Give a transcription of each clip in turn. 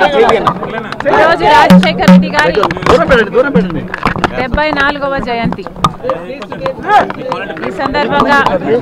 ఈరోజు రాజశేఖర రెడ్డి గారి డెబ్బై నాలుగవ జయంతి ఈ సందర్భంగా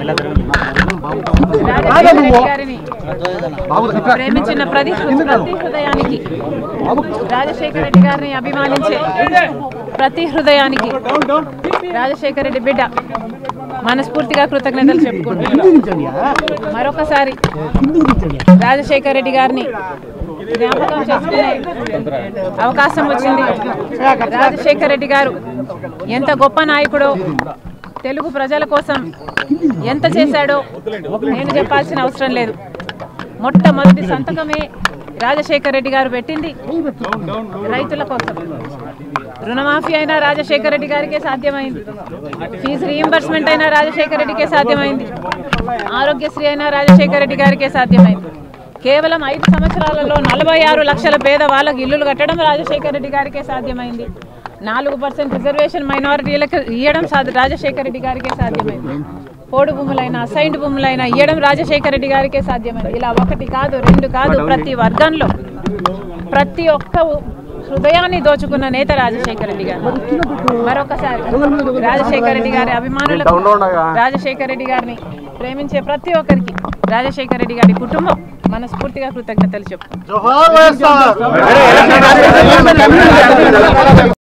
రాజశేఖర రెడ్డి గారిని ప్రేమించిన ప్రతి ప్రతి హృదయానికి రాజశేఖర రెడ్డి గారిని అభిమానించే ప్రతి హృదయానికి రాజశేఖర రెడ్డి బిడ్డ మనస్ఫూర్తిగా కృతజ్ఞతలు చెప్పుకుంటున్నాను మరొకసారి రాజశేఖర రెడ్డి గారిని జ్ఞాపకం చేసుకునే అవకాశం వచ్చింది రాజశేఖర రెడ్డి గారు ఎంత గొప్ప నాయకుడో తెలుగు ప్రజల కోసం ఎంత చేశాడో నేను చెప్పాల్సిన అవసరం లేదు మొట్టమొదటి సంతకమే రాజశేఖర రెడ్డి గారు పెట్టింది రైతుల కోసం రుణమాఫీ అయినా రాజశేఖర రెడ్డి గారికే సాధ్యమైంది ఫీజు రీయింబర్స్మెంట్ అయినా రాజశేఖర రెడ్డికే సాధ్యమైంది ఆరోగ్యశ్రీ అయినా రాజశేఖర రెడ్డి గారికే సాధ్యమైంది కేవలం ఐదు సంవత్సరాలలో నలభై ఆరు లక్షల పేద వాళ్ళకి ఇల్లులు కట్టడం రాజశేఖర రెడ్డి గారికే సాధ్యమైంది నాలుగు పర్సెంట్ రిజర్వేషన్ మైనారిటీలకు ఇవ్వడం సాధ- రాజశేఖర రెడ్డి గారికే సాధ్యమైంది పోడు భూములైనా అసైన్డ్ భూములైనా ఇవ్వడం రాజశేఖర రెడ్డి గారికే సాధ్యమైంది ఇలా ఒకటి కాదు రెండు కాదు ప్రతి వర్గంలో ప్రతి ఒక్క హృదయాన్ని దోచుకున్న నేత రాజశేఖర రెడ్డి గారు మరొకసారి రాజశేఖర రెడ్డి గారి అభిమానులకు రాజశేఖర రెడ్డి గారిని ప్రేమించే ప్రతి ఒక్కరికి రాజశేఖర రెడ్డి గారి కుటుంబం మనస్ఫూర్తిగా కృతజ్ఞతలు చెప్తాం